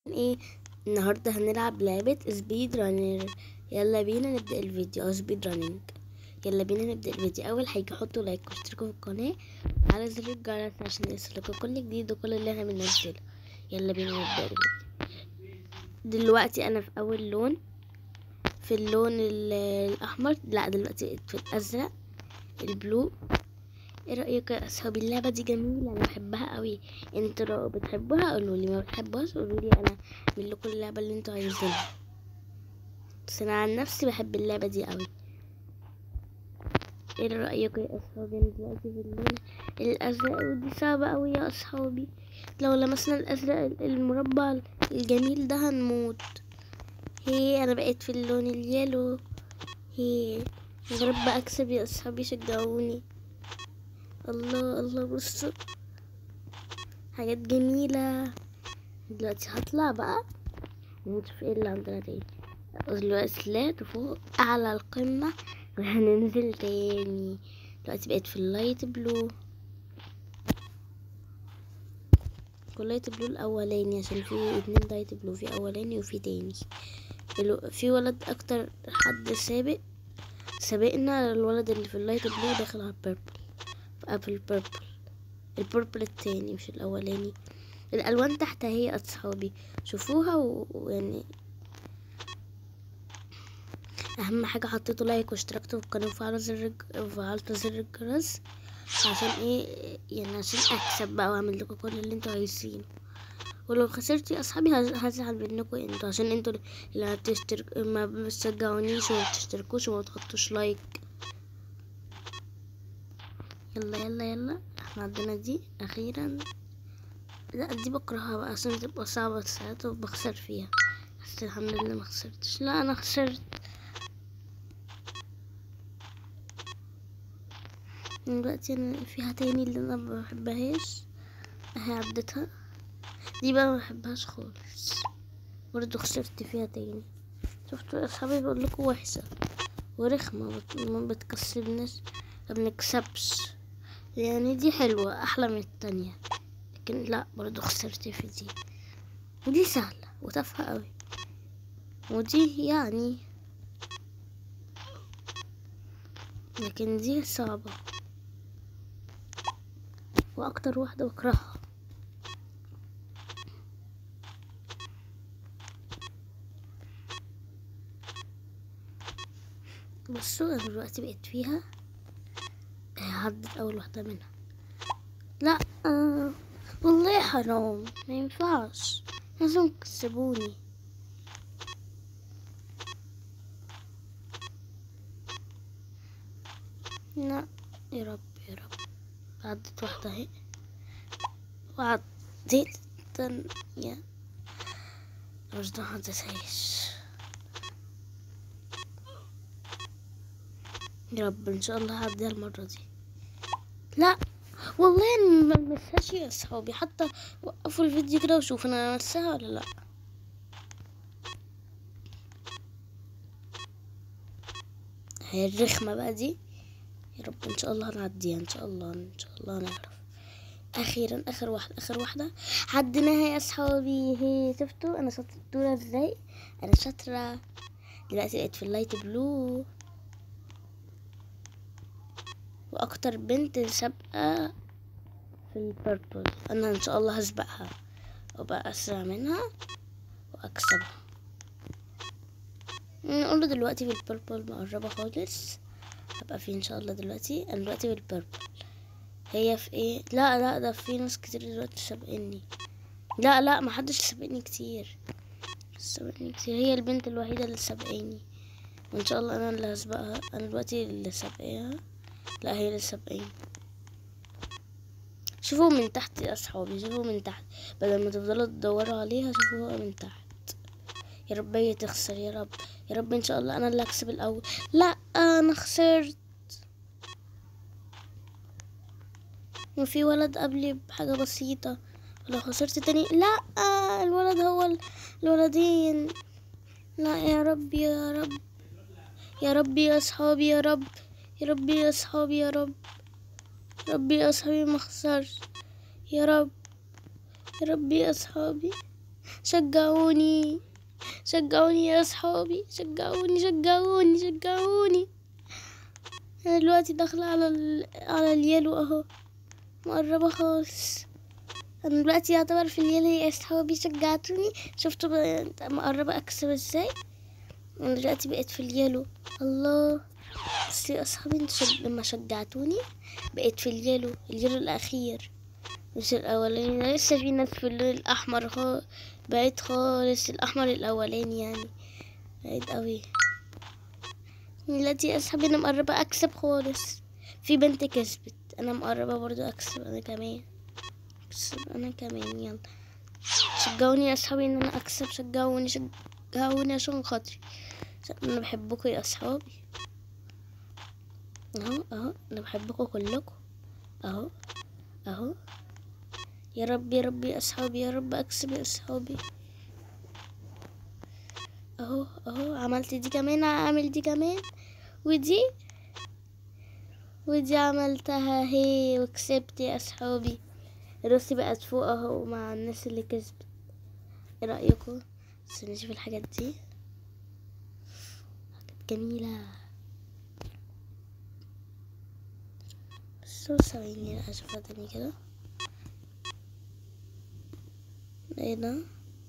ايه النهارده هنلعب لعبة سبيد رانر يلا بينا نبدأ الفيديو او سبيد رانينج يلا بينا نبدأ الفيديو اول حاجة حطوا لايك واشتركوا في القناة وعلى زر الجرس عشان يوصلكوا كل جديد وكل اللي احنا بننزله يلا بينا نبدأ الفيديو دلوقتي انا في اول لون في اللون ال- الاحمر لا دلوقتي بقيت في الازرق البلو ايه رأيك يا اصحابي اللعبة دي جميلة انا بحبها قوي انتوا لو بتحبوها قولوا لي ما بتحبوهاش قولوا لي انا اعمل لكم اللعبة اللي انتوا عايزينها بس انا عن نفسي بحب اللعبة دي قوي ايه رأيكم يا اصحابي انا دلوقتي في اللون الازرق ودي صعبة قوي يا اصحابي لو لمسنا الازرق المربع الجميل ده هنموت هي انا بقيت في اللون اليالو هي يا رب اكسب يا اصحابي شجعوني الله الله بصوا حاجات جميلة دلوقتي هطلع بقى ونشوف ايه اللي عندنا تاني دلوقتي طلعت فوق اعلى القمة وهننزل تاني دلوقتي بقيت في اللايت بلو في اللايت بلو الاولاني عشان في اتنين لايت بلو في اولاني وفي تاني الو- في ولد اكتر حد سابق سابقنا الولد اللي في اللايت بلو داخل على البيربل قبل البيربل البيربل التاني مش الاولاني الالوان تحت هي اصحابي شوفوها و- ويعني اهم حاجه حطيتوا لايك واشتركتوا في القناه وفعلوا زر الج- وفعلتوا زر الجرس عشان ايه يعني عشان اكسب بقى واعمل لكم كل اللي انتوا عايزينه ولو خسرت يا اصحابي هز- هزعل منكم انتوا عشان انتوا اللي ما بتشترك ما بتشجعونيش وما بتشتركوش وما بتحطوش لايك يلا يلا يلا احنا عندنا دي اخيرا لا دي بكرهها بقى عشان بتبقى صعبة ساعات وبخسر فيها بس الحمد لله ما خسرتش لا انا خسرت دلوقتي انا فيها تاني اللي انا ما بحبهاش اهي عدتها دي بقى ما بحبهاش خالص برضه خسرت فيها تاني شفتوا يا اصحابي بقول لكم وحشة ورخمة بت- ما بتكسبناش ما بنكسبش يعني دي حلوة أحلى من التانية لكن لا برضو خسرت في دي ودي سهلة وتافهة أوي ودي يعني لكن دي صعبة وأكتر واحدة بكرهها بصوا أنا دلوقتي بقيت فيها عدت أول واحدة منها لا آه. والله حرام ما ينفعش لازم تكسبوني لا يا رب يا رب عدت واحدة اهي وعديت التانية مش ده عدتهاش يا رب ان شاء الله هعديها المرة دي لا والله انا ما بمسهاش يا اصحابي حتى وقفوا الفيديو كده وشوفوا انا مسها ولا لا هي الرخمة بقى دي يا رب ان شاء الله هنعديها ان شاء الله ان شاء الله هنعرف اخيرا اخر واحدة اخر واحدة عديناها يا اصحابي هي شفتوا انا شطورة ازاي انا شاطرة دلوقتي بقيت في اللايت بلو واكتر بنت سابقة في البيربل انا ان شاء الله هسبقها وابقى اسرع منها واكسبها نقول له دلوقتي في البيربل مقربة خالص هبقى فيه ان شاء الله دلوقتي انا دلوقتي في البيربل هي في ايه لا لا ده في ناس كتير دلوقتي سابقني لا لا ما حدش سابقني كتير سابقني كتير هي البنت الوحيدة اللي سابقاني وان شاء الله انا اللي هسبقها انا دلوقتي اللي سابقاها لا هي اللي سابقاني شوفوا من تحت يا اصحابي شوفوا من تحت بدل ما تفضلوا تدوروا عليها شوفوها من تحت يا رب هي تخسر يا رب يا رب ان شاء الله انا اللي اكسب الاول لا انا خسرت وفي ولد قبلي بحاجة بسيطة لو خسرت تاني لا الولد هو ال- الولدين لا يا رب يا رب يا رب يا اصحابي يا رب يا رب يا اصحابي يا رب يا رب يا اصحابي ما اخسرش يا رب يا رب يا اصحابي شجعوني شجعوني يا اصحابي شجعوني شجعوني شجعوني انا دلوقتي داخله على ال... على اليلو اهو مقربه خالص انا دلوقتي يعتبر في اليلو يا اصحابي شجعتوني شفتوا ب- مقربه اكسب ازاي انا دلوقتي بقيت في اليلو الله بس يا اصحابي انتوا شج... لما شجعتوني بقيت في اليلو اليلو الاخير مش الاولاني أنا لسه في ناس في اللون الاحمر خالص بعيد خالص الاحمر الاولاني يعني بعيد قوي دلوقتي يا اصحابي انا مقربه اكسب خالص في بنت كسبت انا مقربه برضو اكسب انا كمان اكسب انا كمان يلا شجعوني يا اصحابي ان انا اكسب شجعوني شجعوني عشان خاطري عشان انا بحبكم يا اصحابي اهو اهو انا بحبكم كلكم اهو اهو يا رب يا رب يا اصحابي يا رب اكسب يا اصحابي اهو اهو عملت دي كمان اعمل دي كمان ودي ودي عملتها هي وكسبت يا اصحابي راسي بقت فوق اهو مع الناس اللي كسبت ايه رايكم بس نشوف الحاجات دي حاجات جميله بس ثواني اشوفها تاني كده ايه ده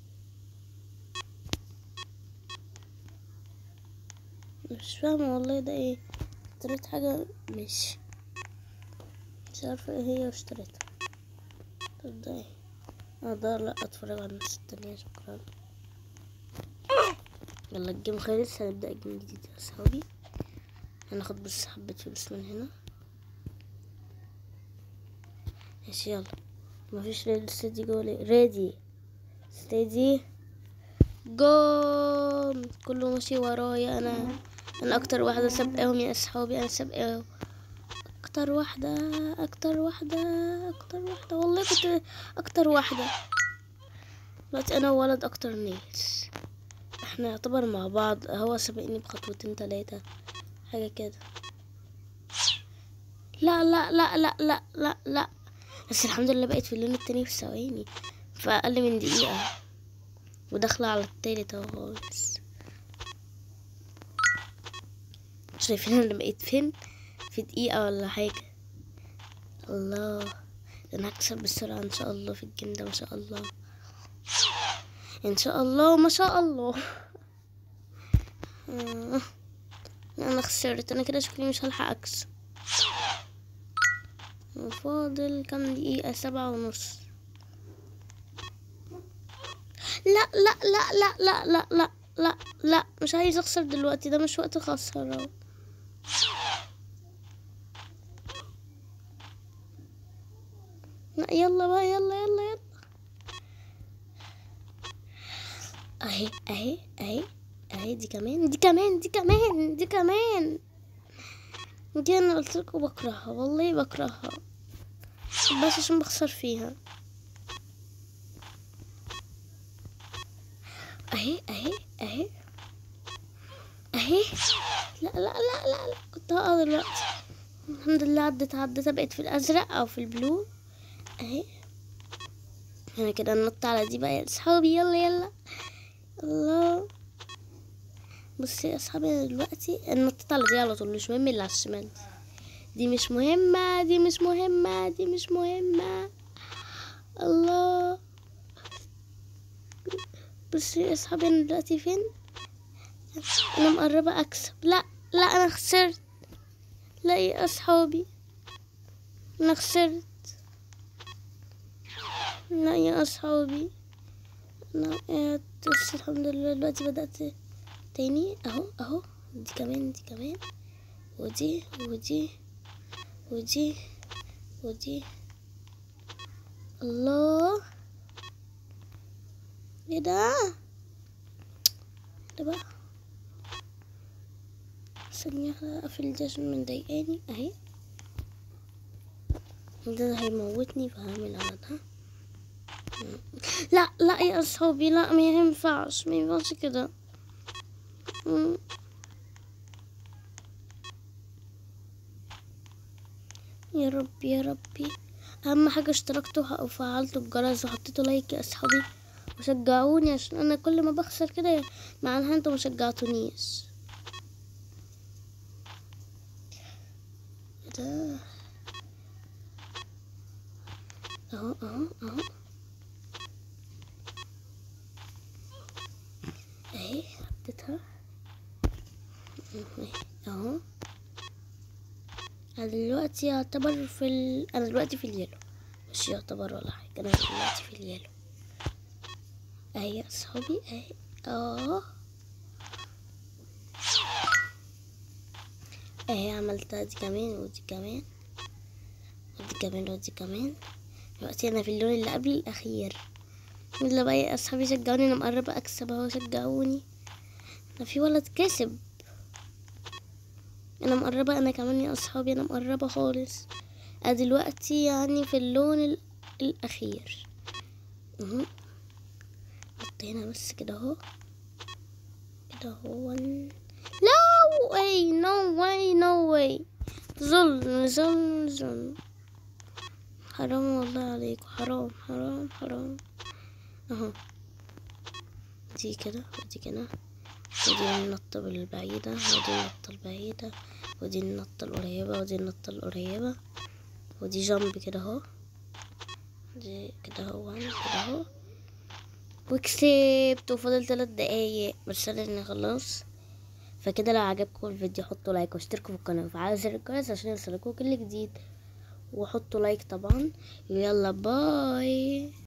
مش فاهمة والله ده ايه اشتريت حاجة مش مش عارفة ايه هي واشتريتها طب ده ايه اه ده لا اتفرج على الناس التانية شكرا يلا الجيم خلص هنبدأ جيم جديد يا صحابي هناخد بس حبة فلوس من هنا ماشي يلا مفيش ريدي ستدي جوه ريدي ستدي جو كله ماشي ورايا انا انا اكتر واحده سابقاهم يا اصحابي انا سابقاهم اكتر واحده اكتر واحده اكتر واحده والله كنت اكتر واحده دلوقتي انا وولد اكتر ناس احنا يعتبر مع بعض هو سابقني بخطوتين تلاتة حاجه كده لا لا لا لا لا لا لا بس الحمد لله بقيت في اللون التاني في ثواني في اقل من دقيقه وداخله على التالت اهو خالص شايفين انا بقيت فين في دقيقة ولا حاجة الله ده انا هكسب بسرعة ان شاء الله في الجيم ده ما شاء الله ان شاء الله ما شاء الله آه. انا خسرت انا كده شكلي مش هلحق اكسب فاضل كام دقيقة سبعة ونص لا لا لا لا لا لا لا لا لا مش عايز اخسر دلوقتي ده مش وقت خسارة لا يلا بقى يلا يلا يلا اهي اهي اهي اهي دي كمان دي كمان دي كمان دي كمان دي انا قلت لكم بكرهها والله بكرهها بس عشان بخسر فيها اهي اهي اهي اهي لا لا لا لا, لا. كنت هقع دلوقتي الحمد لله عدت عدت بقيت في الازرق او في البلو اهي انا كده ننط على دي بقى يا اصحابي يلا يلا الله بصي يا اصحابي انا دلوقتي نطيت على دي على طول مش مهم اللي على الشمال دي مش مهمة دي مش مهمة دي مش مهمة الله بصي يا اصحابي انا دلوقتي فين انا مقربة اكسب لا لا انا خسرت لا يا اصحابي انا خسرت لا يا اصحابي انا قاعد بس الحمد لله دلوقتي بدأت تاني اهو اهو دي كمان دي كمان ودي ودي ودي ودي الله ايه ده ده بقى ثانية اقفل دي عشان مضايقاني اهي ده هيموتني فهعمل على ده لا لا يا اصحابي لا ما ينفعش ما ينفعش كده مم. يا ربي يا ربي اهم حاجه اشتركتوا وفعلتوا الجرس وحطيتوا لايك يا اصحابي وشجعوني عشان انا كل ما بخسر كده معناها انتوا مشجعتونيش إيه ده اهو اهو اهو اهي حطيتها اهو انا دلوقتي يعتبر في ال... انا دلوقتي في اليلو مش يعتبر ولا حاجه انا دلوقتي في اليلو اهي يا اصحابي اهي اه اهي عملتها دي كمان ودي كمان ودي كمان ودي كمان دلوقتي انا في اللون اللي قبل الاخير يلا بقى يا اصحابي شجعوني انا مقربة اكسب اهو شجعوني انا في ولد كسب انا مقربة انا كمان يا اصحابي انا مقربة خالص انا دلوقتي يعني في اللون ال- الاخير اهو حطينا بس كده اهو كده اهو لا واي نو واي نو واي ظلم ظلم ظلم حرام والله عليكم حرام حرام حرام اهو دي كده ودي كده ودي النطة البعيدة ودي النطة البعيدة ودي النطة القريبة ودي النطة القريبة ودي جنب كده اهو دي كده اهو كده اهو وكسبت وفاضل تلات دقايق بس انا خلاص فكده لو عجبكم الفيديو حطوا لايك واشتركوا في القناة وفعلوا زر الجرس عشان يوصلكوا كل جديد وحطوا لايك طبعا يلا باي